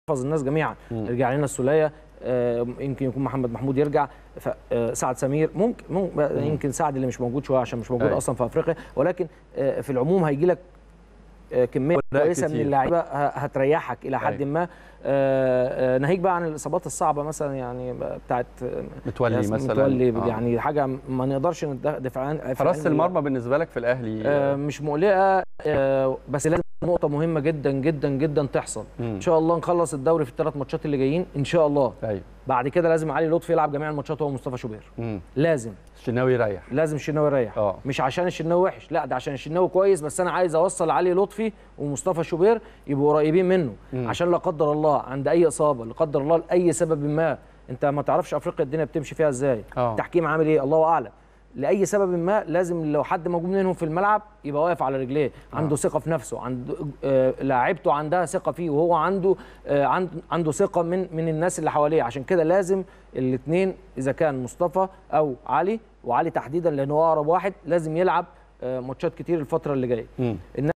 نحفظ الناس جميعا يرجع لنا السوليه آه، يمكن يكون محمد محمود يرجع ف- آه، سعد سمير ممكن, ممكن يمكن سعد اللي مش موجود شويه عشان مش موجود أيوة. اصلا في افريقيا ولكن آه، في العموم هيجي لك آه، كميه وراء كويسه من كتير. اللعيبه ه- هتريحك الى حد أيوة. ما آه، آه، ناهيك بقى عن الاصابات الصعبه مثلا يعني بتاعت آه، متولي ياسمين مثلا متولي آه. يعني حاجه ما نقدرش ندافع عن حراسه المرمى بالنسبه لك في الاهلي آه، مش مقلقه آه، بس لازم نقطه مهمه جدا جدا جدا تحصل مم. ان شاء الله نخلص الدوري في الثلاث ماتشات اللي جايين ان شاء الله ايوه بعد كده لازم علي لطفي يلعب جميع الماتشات هو مصطفى شوبير مم. لازم الشناوي يريح لازم الشناوي يريح اه مش عشان الشناوي وحش لا ده عشان الشناوي كويس بس انا عايز اوصل علي لطفي ومصطفى شوبير يبقوا قريبين منه مم. عشان لا قدر الله عند اي اصابه لا قدر الله لاي سبب ما انت ما تعرفش افريقيا الدنيا بتمشي فيها ازاي اه التحكيم عامل ايه الله اعلم لاي سبب ما لازم لو حد موجود منهم في الملعب يبقى واقف على رجليه عنده ثقه في نفسه عنده آه لاعيبته عندها ثقه فيه وهو عنده آه عنده عنده ثقه من من الناس اللي حواليه عشان كده لازم الاثنين اذا كان مصطفى او علي وعلي تحديدا لانه هو اقرب واحد لازم يلعب آه ماتشات كتير الفتره اللي جايه مم.